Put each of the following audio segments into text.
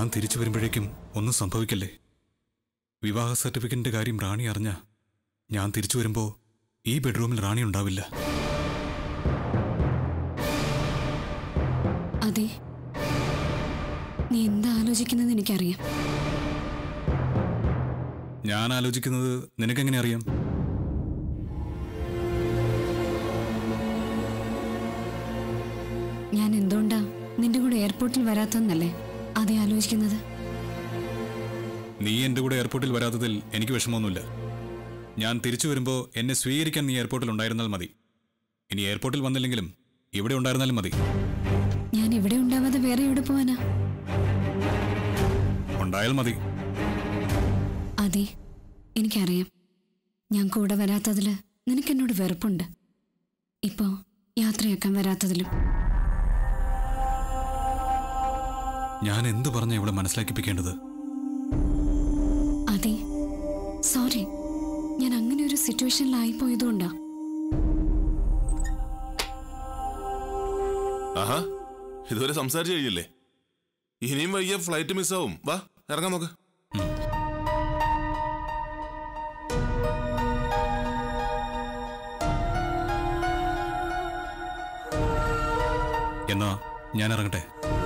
ഞാൻ തിരിച്ചു വരുമ്പോഴേക്കും ഒന്നും സംഭവിക്കല്ലേ വിവാഹ സർട്ടിഫിക്കറ്റിന്റെ കാര്യം റാണി അറിഞ്ഞ ഞാൻ തിരിച്ചു വരുമ്പോ ഈ ബെഡ്റൂമിൽ റാണി ഉണ്ടാവില്ല അതെ നീ എന്താ ആലോചിക്കുന്നത് എനിക്കറിയാം ഞാൻ ആലോചിക്കുന്നത് നിനക്കെങ്ങനെ അറിയാം ഞാൻ എന്തുകൊണ്ടാ നിന്റെ കൂടെ എയർപോർട്ടിൽ വരാത്തതെന്നല്ലേ അതേ ആലോചിക്കുന്നത് നീ എന്റെ കൂടെ എയർപോർട്ടിൽ വരാത്തതിൽ എനിക്ക് വിഷമമൊന്നുമില്ല ഞാൻ തിരിച്ചു വരുമ്പോൾ എന്നെ സ്വീകരിക്കാൻ നീ എയർപോർട്ടിൽ ഉണ്ടായിരുന്നാൽ മതി ഇനി എയർപോർട്ടിൽ വന്നില്ലെങ്കിലും ഇവിടെ ഉണ്ടായിരുന്നാലും മതി ഞാൻ ഇവിടെ ഉണ്ടാവാതെ വേറെ എവിടെ പോവാനാ ഉണ്ടായാൽ മതി അതെ എനിക്കറിയാം ഞാൻ കൂടെ വരാത്തതില് നിനക്ക് എന്നോട് വെറുപ്പുണ്ട് ഇപ്പോ യാത്രയാക്കാൻ വരാത്തതിലും ഞാൻ എന്തു പറഞ്ഞ ഇവിടെ മനസ്സിലാക്കിപ്പിക്കേണ്ടത് അതെ സോറി ഞാൻ അങ്ങനെ ഒരു സിറ്റുവേഷനിലായി പോയതുകൊണ്ടാ ആഹാ ഇതുവരെ സംസാരിച്ചു കഴിയില്ലേ ഇനിയും വൈകിയ ഫ്ലൈറ്റ് മിസ്സാവും വാ ഇറങ്ങാൻ നോക്ക് എന്നാ ഞാൻ ഇറങ്ങട്ടെ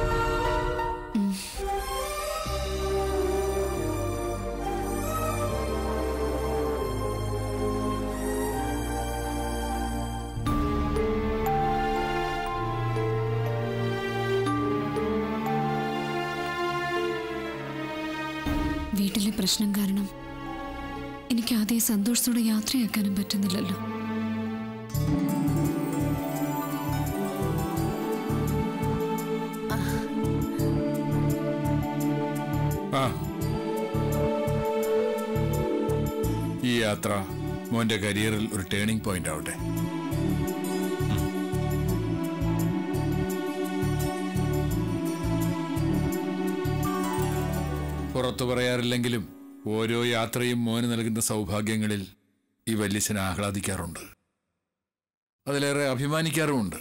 വീട്ടിലെ പ്രശ്നം കാരണം എനിക്ക് ആദ്യം സന്തോഷത്തോടെ യാത്രയാക്കാനും പറ്റുന്നില്ലല്ലോ ആ ഈ യാത്ര മോന്റെ കരിയറിൽ ഒരു ടേണിംഗ് പോയിന്റ് ആവട്ടെ പുറത്തു പറയാറില്ലെങ്കിലും ഓരോ യാത്രയും മോന് നൽകുന്ന സൗഭാഗ്യങ്ങളിൽ ഈ വല്യച്ഛൻ ആഹ്ലാദിക്കാറുണ്ട് അതിലേറെ അഭിമാനിക്കാറുമുണ്ട്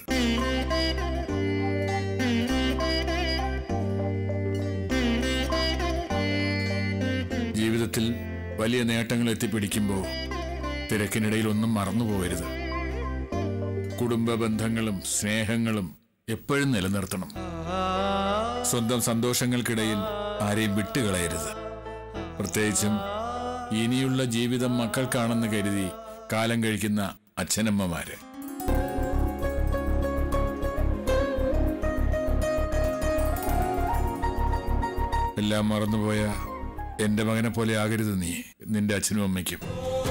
ജീവിതത്തിൽ വലിയ നേട്ടങ്ങൾ എത്തിപ്പിടിക്കുമ്പോൾ തിരക്കിനിടയിൽ ഒന്നും മറന്നുപോകരുത് കുടുംബ ബന്ധങ്ങളും സ്നേഹങ്ങളും എപ്പോഴും നിലനിർത്തണം സ്വന്തം സന്തോഷങ്ങൾക്കിടയിൽ ആരെയും വിട്ടുകളയരുത് പ്രത്യേകിച്ചും ഇനിയുള്ള ജീവിതം മക്കൾക്കാണെന്ന് കരുതി കാലം കഴിക്കുന്ന അച്ഛനമ്മമാര് എല്ലാം മറന്നുപോയ എന്റെ മകനെ പോലെ ആകരുത് നീ നിന്റെ അച്ഛനും അമ്മയ്ക്കും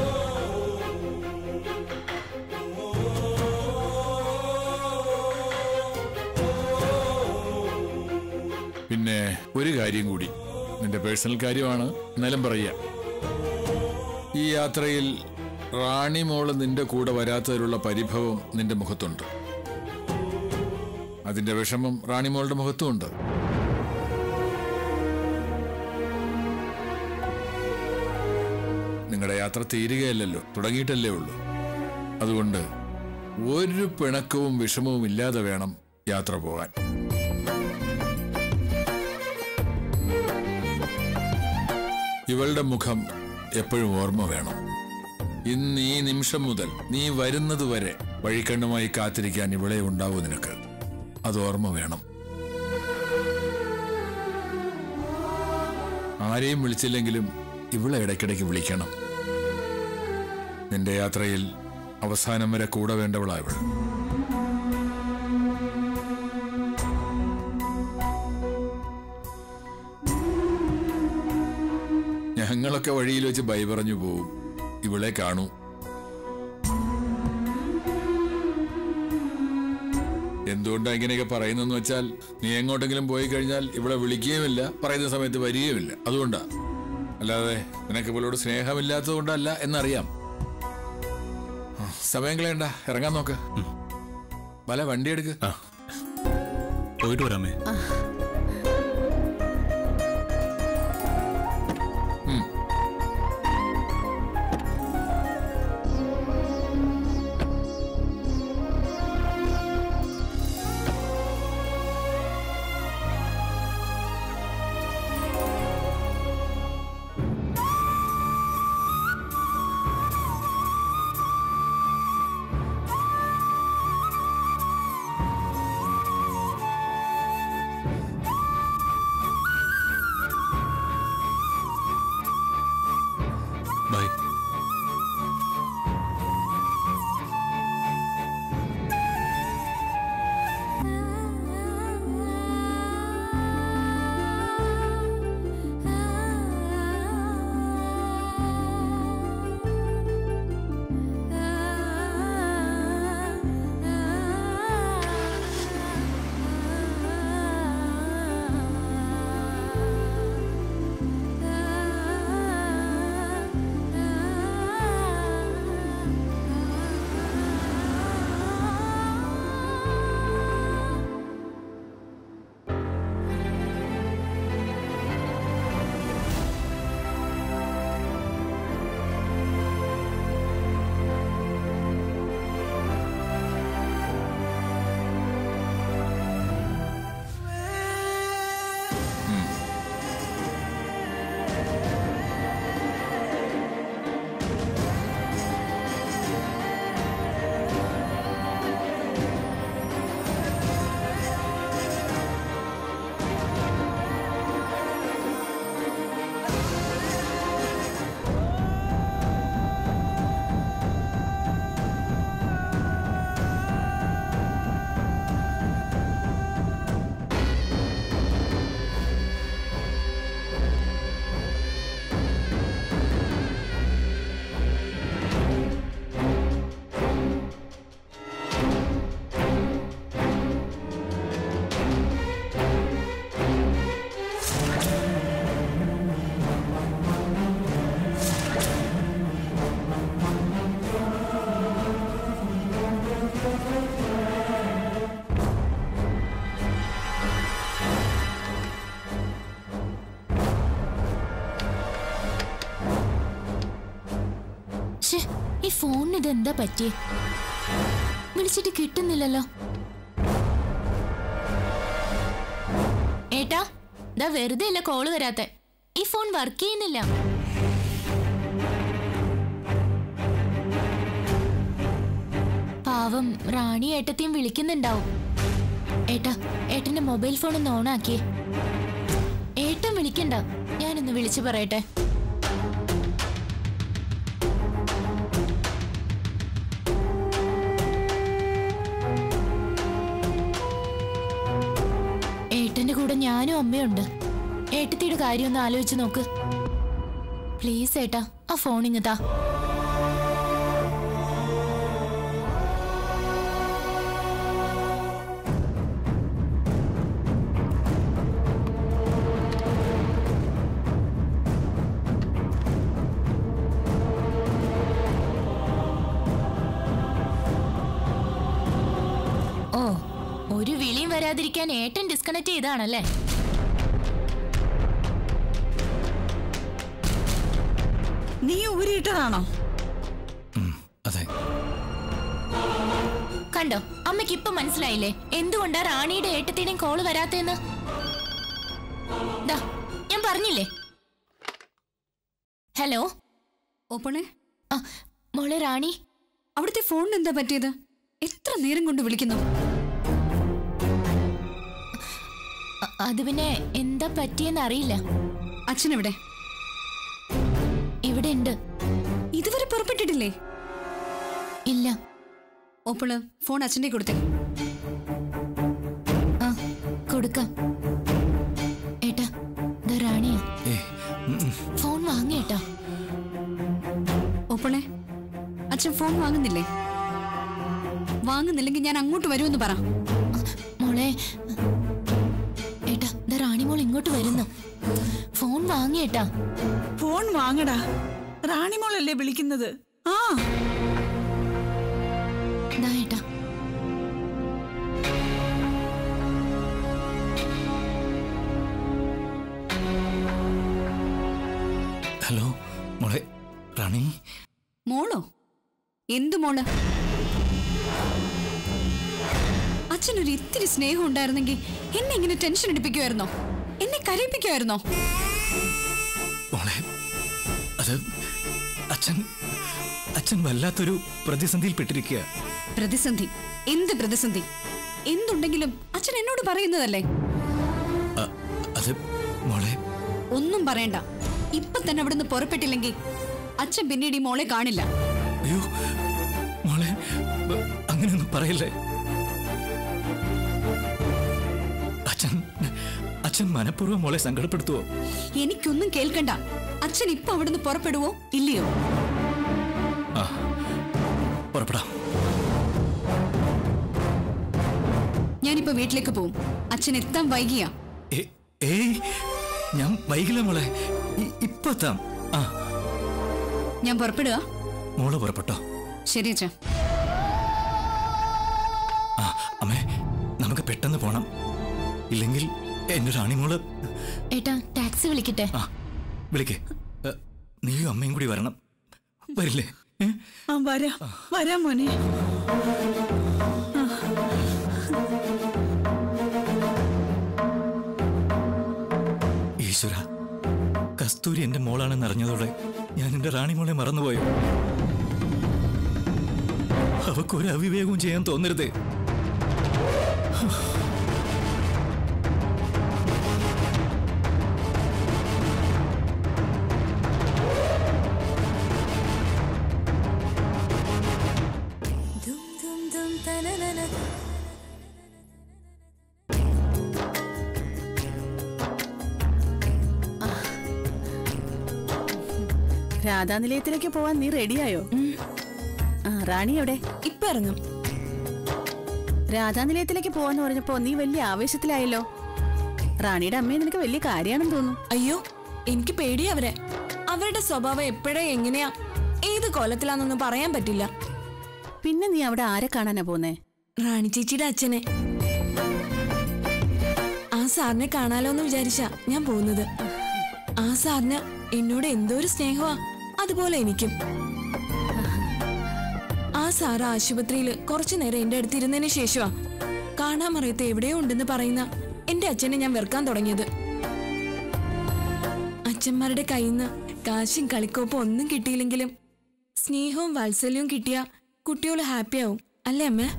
പിന്നെ ഒരു കാര്യം കൂടി നിന്റെ പേഴ്സണൽ കാര്യമാണ് എന്നാലും പറയുക ഈ യാത്രയിൽ റാണി മോള് നിന്റെ കൂടെ വരാത്തതിലുള്ള പരിഭവം നിന്റെ മുഖത്തുണ്ട് അതിന്റെ വിഷമം റാണി മോളുടെ മുഖത്തുമുണ്ട് നിങ്ങളുടെ യാത്ര തീരുകയല്ലല്ലോ തുടങ്ങിയിട്ടല്ലേ ഉള്ളൂ അതുകൊണ്ട് ഒരു പിണക്കവും വിഷമവും ഇല്ലാതെ വേണം യാത്ര പോകാൻ ഇവളുടെ മുഖം എപ്പോഴും ഓർമ്മ വേണം ഇന്ന് ഈ നിമിഷം മുതൽ നീ വരുന്നത് വരെ വഴിക്കണ്ണുമായി കാത്തിരിക്കാൻ ഇവളെ ഉണ്ടാവൂ നിനക്ക് അത് ഓർമ്മ വേണം ആരെയും വിളിച്ചില്ലെങ്കിലും ഇവളെ ഇടയ്ക്കിടയ്ക്ക് വിളിക്കണം നിന്റെ യാത്രയിൽ അവസാനം വരെ കൂടെ വേണ്ടവളാ ഇവൾ ഞങ്ങളൊക്കെ വഴിയിൽ വെച്ച് ബൈ പറഞ്ഞു പോവും ഇവളെ കാണൂ എന്തുകൊണ്ടാ ഇങ്ങനെയൊക്കെ പറയുന്നെന്ന് വെച്ചാൽ നീ എങ്ങോട്ടെങ്കിലും പോയി കഴിഞ്ഞാൽ ഇവിടെ വിളിക്കുകയുമില്ല പറയുന്ന സമയത്ത് വരികയുമില്ല അതുകൊണ്ടാ അല്ലാതെ നിനക്ക് ഇവളോട് സ്നേഹമില്ലാത്തത് കൊണ്ടല്ല എന്നറിയാം ആ, സമയം കളയണ്ട ഇറങ്ങാൻ നോക്ക് വല വണ്ടി എടുക്ക് ആ പോയിട്ട് വരാമേ ഫോണിന് ഇതെന്താ പറ്റിയേ വിളിച്ചിട്ട് കിട്ടുന്നില്ലല്ലോ ഏട്ടാ ദാ വെറുതെ അല്ല കോള് വരാത്തെ ഈ ഫോൺ വർക്ക് ചെയ്യുന്നില്ല പാവം റാണി ഏട്ടത്തെയും വിളിക്കുന്നുണ്ടാവും ഏട്ടാ ഏട്ടന്റെ മൊബൈൽ ഫോൺ ഒന്ന് ഓണാക്കിയേ ഏട്ടൻ വിളിക്കണ്ട ഞാനൊന്ന് വിളിച്ചു പറയട്ടെ ഏട്ടന്റെ കൂടെ ഞാനും അമ്മയുണ്ട് ഏട്ടത്തിയുടെ കാര്യം ഒന്ന് ആലോചിച്ച് നോക്ക് പ്ലീസ് ഏട്ടാ ആ ഫോൺ ഇങ്ങത്താ ഓ ഒരു വിളിയും വരാതിരിക്കാൻ ഏട്ടൻ ഡിസ്കണക്ട് ചെയ്താണല്ലേ നീ ഊരിയിട്ടതാണോ അതെ കണ്ടോ അമ്മയ്ക്ക് ഇപ്പൊ മനസ്സിലായില്ലേ എന്തുകൊണ്ടാ റാണിയുടെ ഏട്ടത്തിയുടെയും കോള് വരാത്തേന്ന് ദാ, ഞാൻ പറഞ്ഞില്ലേ ഹലോ ഓപ്പണേ ആ മോളെ റാണി അവിടുത്തെ ഫോണിന് എന്താ പറ്റിയത് എത്ര നേരം കൊണ്ട് വിളിക്കുന്നു അ- അത് പിന്നെ എന്താ പറ്റിയെന്ന് അറിയില്ല അച്ഛനെവിടെ ഇവിടെ ഉണ്ട് ഇതുവരെ പുറപ്പെട്ടിട്ടില്ലേ ഇല്ല ഓപ്പള് ഫോൺ അച്ഛൻ്റെ കൊടുത്തേ ആ കൊടുക്കാം ഏട്ടാ ദാ റാണിയാ ഫോൺ വാങ്ങിയേട്ടാ ഓപ്പളെ അച്ഛൻ ഫോൺ വാങ്ങുന്നില്ലേ വാങ്ങുന്നില്ലെങ്കിൽ ഞാൻ അങ്ങോട്ട് വരുമെന്ന് പറ മോളെ ഏട്ടാ ദാ റാണി മോൾ ഇങ്ങോട്ട് വരുന്നു ഫോൺ വാങ്ങിയേട്ടാ ഫോൺ വാങ്ങടാ റാണിമോളല്ലേ വിളിക്കുന്നത് ആ ദാ ഏട്ടാ ഹലോ മോളെ റാണി മോളോ എന്തു മോള് അച്ഛനൊരു ഇത്തിരി സ്നേഹം ഉണ്ടായിരുന്നെങ്കിൽ എന്നെ ഇങ്ങനെ ടെൻഷൻ എടുപ്പിക്കുമായിരുന്നോ എന്നെ കരയിപ്പിക്കുമായിരുന്നോ മോളെ അത് അച്ഛൻ അച്ഛൻ വല്ലാത്തൊരു പ്രതിസന്ധിയിൽപ്പെട്ടിരിക്കുക പ്രതിസന്ധി എന്ത് പ്രതിസന്ധി എന്തുണ്ടെങ്കിലും അച്ഛൻ എന്നോട് പറയുന്നതല്ലേ അ- അത് മോളെ ഒന്നും പറയണ്ട ഇപ്പൊ തന്നെ അവിടുന്ന് പുറപ്പെട്ടില്ലെങ്കിൽ അച്ഛൻ പിന്നീട് ഈ മോളെ കാണില്ല അയ്യോ മോളെ ബ- അങ്ങനെയൊന്നും പറയല്ലേ അച്ഛൻ അച്ഛൻ മനഃപൂർവ്വം മോളെ സങ്കടപ്പെടുത്തുവോ എനിക്കൊന്നും കേൾക്കണ്ട അച്ഛൻ ഇപ്പൊ അവിടുന്ന് പുറപ്പെടുവോ ഇല്ലയോ ആ പുറപ്പെടാം ഞാനിപ്പോ വീട്ടിലേക്ക് പോവും അച്ഛൻ എത്താൻ വൈകിയാ ഏ- ഏയ് ഞാൻ വൈകില്ല മോളെ ഇ- ഇപ്പൊ എത്താം ആ ഞാൻ പുറപ്പെടുക മോള് പുറപ്പെട്ടോ ശരി അച്ഛാ ആ അമ്മേ നമുക്ക് പെട്ടെന്ന് പോണം ഇല്ലെങ്കിൽ എന്റെ റാണിമോള് ഏട്ടാ ടാക്സി വിളിക്കട്ടെ ആ വിളിക്കേ ഏ, നീയും അമ്മയും കൂടി വരണം വരില്ലേ ഏ? ആ വരാം വരാം മോനെ ഈശ്വര കസ്തൂരി എന്റെ മോളാണെന്ന് അറിഞ്ഞതോടെ ഞാൻ എന്റെ റാണിമോളെ മറന്നുപോയോ അവക്കൊരു അവിവേകവും ചെയ്യാൻ തോന്നരുതേ രാധാനിലയത്തിലേക്ക് പോവാൻ നീ റെഡിയായോ ആ റാണി എവിടെ ഇപ്പൊ ഇറങ്ങും രാധാനിലയത്തിലേക്ക് പോവാന്ന് പറഞ്ഞപ്പോ നീ വലിയ ആവേശത്തിലായല്ലോ റാണിയുടെ അമ്മയെ നിനക്ക് വലിയ കാര്യമാണെന്ന് തോന്നുന്നു അയ്യോ എനിക്ക് പേടിയാ അവരെ അവരുടെ സ്വഭാവം എപ്പോഴേ എങ്ങനെയാ ഏത് കൊലത്തിലാന്നൊന്നും പറയാൻ പറ്റില്ല പിന്നെ നീ അവിടെ ആരെ കാണാനാ പോന്നേ റാണി ചേച്ചിയുടെ അച്ഛനെ ആ സാറിനെ കാണാലോ എന്ന് വിചാരിച്ചാ ഞാൻ പോകുന്നത് ആ സാറിന് എന്നോട് എന്തോ ഒരു സ്നേഹമാ അതുപോലെ എനിക്കും സാറ് ആശുപത്രിയിൽ കുറച്ചു നേരം എന്റെ അടുത്ത് ഇരുന്നതിന് ശേഷമാ കാണാൻ മറിയത്ത് എവിടെയോ ഉണ്ടെന്ന് പറയുന്ന എന്റെ അച്ഛനെ ഞാൻ വെറുക്കാൻ തുടങ്ങിയത് അച്ഛന്മാരുടെ കയ്യിൽ നിന്ന് കാശും കളിക്കോപ്പും ഒന്നും കിട്ടിയില്ലെങ്കിലും സ്നേഹവും വാത്സല്യവും കിട്ടിയ കുട്ടികൾ ഹാപ്പിയാവും അല്ലേ അമ്മേ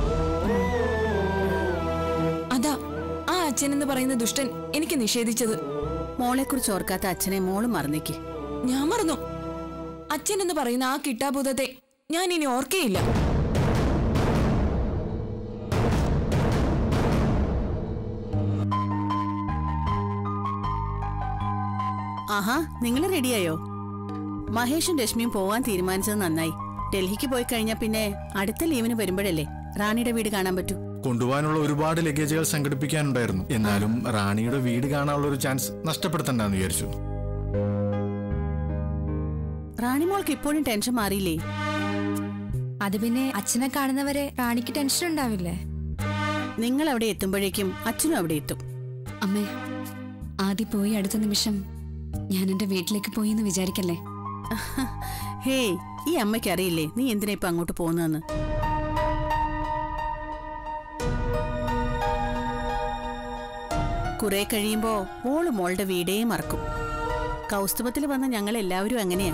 അതാ ആ അച്ഛൻ എന്ന് പറയുന്ന ദുഷ്ടൻ എനിക്ക് നിഷേധിച്ചത് മോളെക്കുറിച്ച് ഓർക്കാത്ത അച്ഛനെ മോള് മറന്നേക്ക് ഞാൻ മറന്നു അച്ഛൻ എന്ന് പറയുന്ന ആ കിട്ടാഭൂതത്തെ ഞാൻ ഇനി ഓർക്കേയില്ല ആഹാ നിങ്ങൾ റെഡിയായോ മഹേഷും രശ്മിയും പോവാൻ തീരുമാനിച്ചത് നന്നായി ഡൽഹിക്ക് പോയി കഴിഞ്ഞാൽ പിന്നെ അടുത്ത ലീവിന് വരുമ്പോഴല്ലേ റാണിയുടെ വീട് കാണാൻ പറ്റൂ കൊണ്ടുപോകാനുള്ള ഒരുപാട് ലഗേജുകൾ സംഘടിപ്പിക്കാനുണ്ടായിരുന്നു എന്നാലും റാണിയുടെ വീട് കാണാനുള്ള ഒരു ചാൻസ് നഷ്ടപ്പെടുത്തണ്ടെന്ന് വിചാരിച്ചു റാണി മോൾക്ക് ഇപ്പോഴും ടെൻഷൻ മാറിയില്ലേ അത് പിന്നെ അച്ഛനെ കാണുന്നവരെ റാണിക്ക് ടെൻഷൻ ഉണ്ടാവില്ലേ നിങ്ങൾ അവിടെ എത്തുമ്പോഴേക്കും അച്ഛനും അവിടെ എത്തും അമ്മേ ആദ്യം പോയി അടുത്ത നിമിഷം ഞാൻ എന്റെ വീട്ടിലേക്ക് പോയി എന്ന് വിചാരിക്കല്ലേ ഹേയ് ഈ അമ്മയ്ക്ക് അറിയില്ലേ നീ എന്തിനാ ഇപ്പൊ അങ്ങോട്ട് പോകുന്നതെന്ന് കുറെ കഴിയുമ്പോ മോള് മോളുടെ വീടേ മറക്കും കൗസ്തുഭത്തിൽ വന്ന ഞങ്ങൾ എല്ലാവരും അങ്ങനെയാ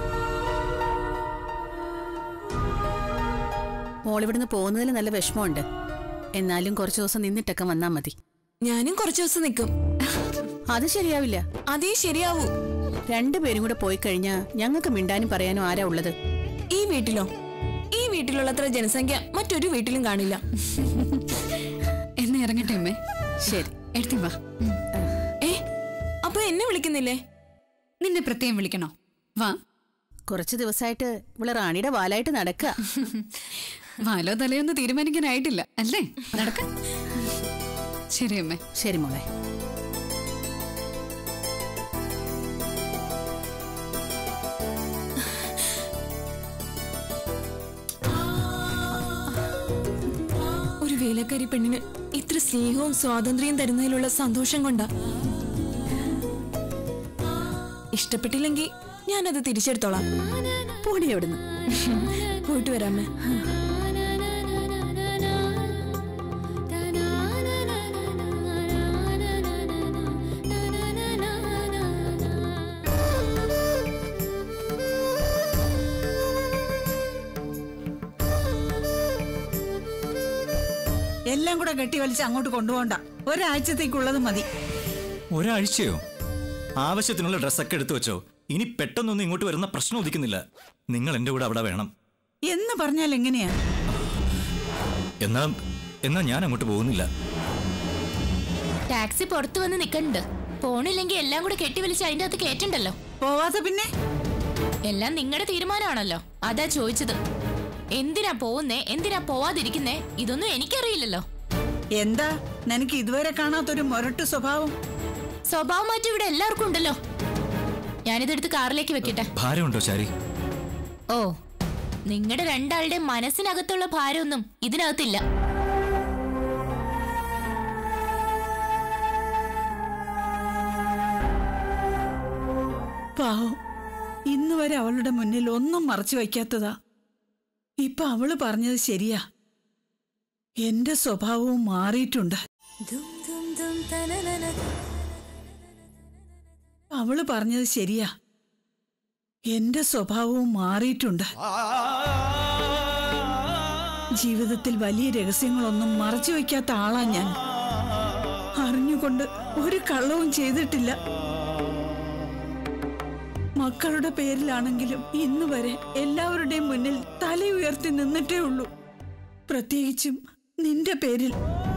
മോളിവിടുന്ന് പോകുന്നതിൽ നല്ല വിഷമമുണ്ട് എന്നാലും കുറച്ചു ദിവസം നിന്നിട്ടൊക്കെ വന്നാ മതി ഞാനും കുറച്ചു ദിവസം നിൽക്കും അത് ശരിയാവില്ല അതേ ശരിയാവൂ രണ്ടുപേരും കൂടെ പോയി കഴിഞ്ഞാ ഞങ്ങൾക്ക് മിണ്ടാനും പറയാനും ആരാ ഉള്ളത് ഈ വീട്ടിലോ ഈ വീട്ടിലുള്ളത്ര ജനസംഖ്യ മറ്റൊരു വീട്ടിലും കാണില്ല എന്നെ ഇറങ്ങട്ടെ അമ്മേ ശരി എടുത്തി വാ ഏ അപ്പൊ എന്നെ വിളിക്കുന്നില്ലേ നിന്നെ പ്രത്യേകം വിളിക്കണോ വാ കുറച്ച് ദിവസമായിട്ട് ഇവള് റാണിയുടെ വാലായിട്ട് നടക്കുക വാലോ തലയോ ഒന്നും തീരുമാനിക്കാനായിട്ടില്ല അല്ലേ നടക്ക ശരി അമ്മേ ശരി മോളെ ഒരു വേലക്കാരി പെണ്ണിന് ഇത്ര സ്നേഹവും സ്വാതന്ത്ര്യവും തരുന്നതിലുള്ള സന്തോഷം കൊണ്ടാ ഇഷ്ടപ്പെട്ടില്ലെങ്കിൽ ഞാനത് തിരിച്ചെടുത്തോളാം പോടി അവിടുന്ന് പോയിട്ട് വരാമേ എല്ലാം കൂടെ കെട്ടി വലിച്ച് അങ്ങോട്ട് കൊണ്ടുപോകണ്ട ഒരാഴ്ചത്തേക്കുള്ളത് മതി ഒരാഴ്ചയോ ആവശ്യത്തിനുള്ള ഡ്രസ്സൊക്കെ എടുത്തു വെച്ചോ ഇനി പെട്ടെന്നൊന്നും ഇങ്ങോട്ട് വരുന്ന പ്രശ്നം ഉദിക്കുന്നില്ല നിങ്ങൾ എൻ്റെ കൂടെ അവിടെ വേണം എന്ന് പറഞ്ഞാൽ എങ്ങനെയാ എന്നാ എന്നാ ഞാൻ അങ്ങോട്ട് പോകുന്നില്ല ടാക്സി പുറത്തു വന്ന് നിക്കണ്ട് പോണില്ലെങ്കിൽ എല്ലാം കൂടെ കെട്ടിവലിച്ച് അതിന്റെ അകത്ത് കേറ്റുണ്ടല്ലോ പോവാതെ പിന്നെ എല്ലാം നിങ്ങളുടെ തീരുമാനമാണല്ലോ അതാ ചോദിച്ചത് എന്തിനാ പോകുന്നേ എന്തിനാ പോവാതിരിക്കുന്നേ ഇതൊന്നും എനിക്കറിയില്ലല്ലോ എന്താ നിനക്ക് ഇതുവരെ കാണാത്തൊരു മുരട്ട് സ്വഭാവം സ്വഭാവം മാറ്റം ഇവിടെ എല്ലാവർക്കും ഉണ്ടല്ലോ ഞാനിതെടുത്ത് കാറിലേക്ക് വെക്കട്ടെ ഭാരമുണ്ടോ ശാരി ഓ നിങ്ങളുടെ രണ്ടാളുടെ മനസ്സിനകത്തുള്ള ഭാരമൊന്നും ഇതിനകത്തില്ല പാവം ഇന്ന് വരെ അവളുടെ മുന്നിൽ ഒന്നും മറച്ചു വയ്ക്കാത്തതാ ഇപ്പൊ അവള് പറഞ്ഞത് ശരിയാ എന്റെ സ്വഭാവവും മാറിയിട്ടുണ്ട് അവള് പറഞ്ഞത് ശരിയാ എന്റെ സ്വഭാവവും മാറിയിട്ടുണ്ട് ജീവിതത്തിൽ വലിയ രഹസ്യങ്ങളൊന്നും മറച്ചു വയ്ക്കാത്ത ആളാ ഞാൻ അറിഞ്ഞുകൊണ്ട് ഒരു കള്ളവും ചെയ്തിട്ടില്ല മക്കളുടെ പേരിലാണെങ്കിലും ഇന്ന് വരെ എല്ലാവരുടെയും മുന്നിൽ തല ഉയർത്തി നിന്നിട്ടേ ഉള്ളൂ പ്രത്യേകിച്ചും നിന്റെ പേരിൽ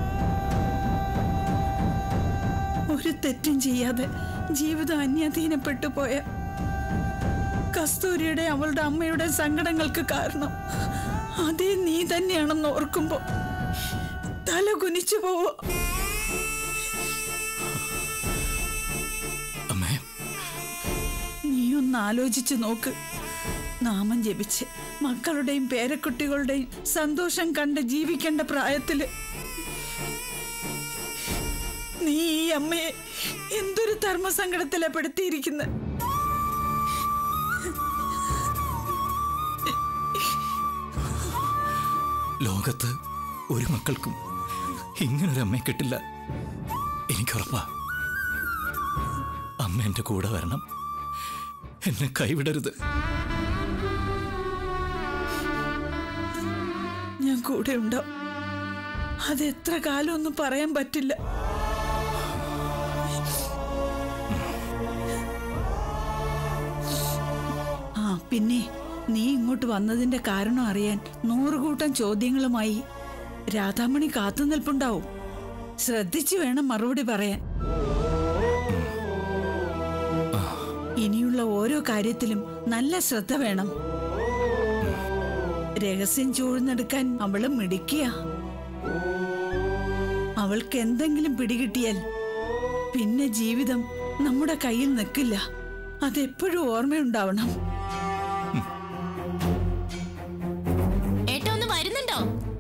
ഒരു തെറ്റും ചെയ്യാതെ ജീവിതം അന്യാധീനപ്പെട്ടു പോയ കസ്തൂരിയുടെ അവളുടെ അമ്മയുടെ സങ്കടങ്ങൾക്ക് കാരണം അതേ നീ തന്നെയാണെന്ന് ഓർക്കുമ്പോ തല കുനിച്ചു പോവോ അമ്മേ നീയൊന്ന് ആലോചിച്ച് നോക്ക് നാമം ജപിച്ച് മക്കളുടെയും പേരക്കുട്ടികളുടെയും സന്തോഷം കണ്ട് ജീവിക്കേണ്ട പ്രായത്തില് നീ ഈ അമ്മയെ എന്തൊരു ധർമ്മസങ്കടത്തിലാ പെടുത്തിയിരിക്കുന്നത് ലോകത്ത് ഒരു മക്കൾക്കും ഇങ്ങനൊരു അമ്മയെ കിട്ടില്ല എനിക്കുറപ്പാ അമ്മ എൻ്റെ കൂടെ വരണം എന്നെ കൈവിടരുത് ഞാൻ കൂടെ ഉണ്ടാവും അത് എത്ര കാലമൊന്നും പറയാൻ പറ്റില്ല ആ പിന്നെ നീ ഇങ്ങോട്ട് വന്നതിന്റെ കാരണം അറിയാൻ നൂറുകൂട്ടം ചോദ്യങ്ങളുമായി രാധാമണി കാത്തു നിൽപ്പുണ്ടാവും ശ്രദ്ധിച്ചു വേണം മറുപടി പറയാൻ ഇനിയുള്ള ഓരോ കാര്യത്തിലും നല്ല ശ്രദ്ധ വേണം രഹസ്യം ചൂഴ്ന്നെടുക്കാൻ അവള് മിടിക്കുക അവൾക്ക് എന്തെങ്കിലും പിടികിട്ടിയാൽ പിന്നെ ജീവിതം നമ്മുടെ കയ്യിൽ നിൽക്കില്ല അതെപ്പോഴും ഓർമ്മയുണ്ടാവണം ഏട്ട ഒന്ന് വരുന്നുണ്ടോ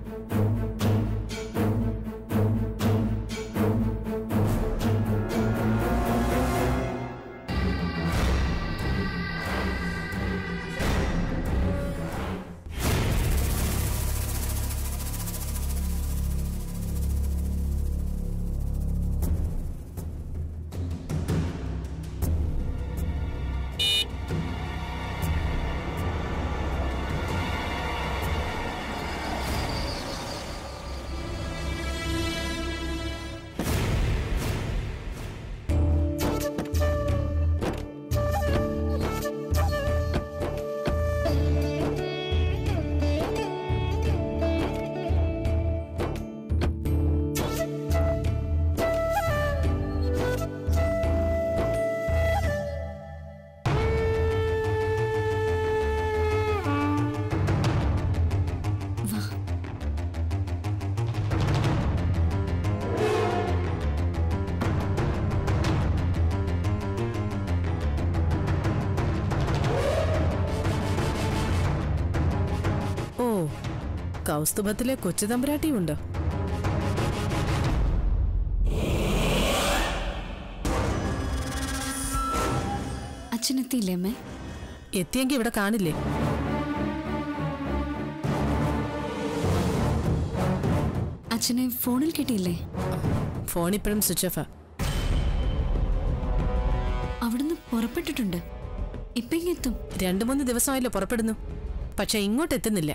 ഓ കൗസ്തുഭത്തിലെ കൊച്ചു തമ്പുരാട്ടിയുണ്ടോ അച്ഛനെത്തിയില്ലേ അമ്മേ എത്തിയെങ്കിൽ ഇവിടെ കാണില്ലേ അച്ഛനെ ഫോണിൽ കിട്ടിയില്ലേ ഫോൺ ഇപ്പോഴും സ്വിച്ച് ഓഫാ അവിടുന്ന് പുറപ്പെട്ടിട്ടുണ്ട് ഇപ്പൊ ഇങ്ങെത്തും രണ്ടു മൂന്ന് ദിവസമായല്ലോ പുറപ്പെടുന്നു പക്ഷെ ഇങ്ങോട്ട് എത്തുന്നില്ല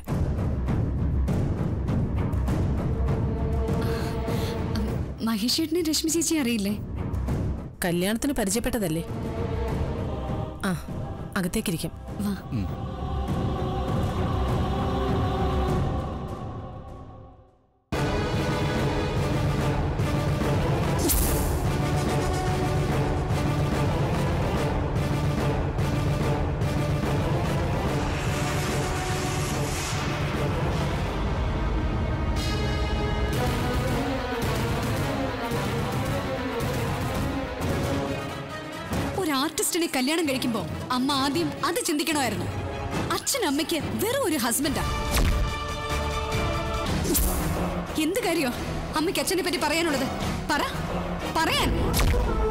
മഹേഷ് ചേട്ടനെ രശ്മി ചേച്ചി അറിയില്ലേ കല്യാണത്തിന് പരിചയപ്പെട്ടതല്ലേ ആ അകത്തേക്കിരിക്കാം വാ ഒരു ആർട്ടിസ്റ്റിനെ കല്യാണം കഴിക്കുമ്പോ അമ്മ ആദ്യം അത് ചിന്തിക്കണമായിരുന്നു അച്ഛൻ അമ്മയ്ക്ക് വെറും ഒരു ഹസ്ബൻഡാ എന്ത് കാര്യോ അമ്മയ്ക്ക് അച്ഛനെ പറ്റി പറയാനുള്ളത് പറ പറയാൻ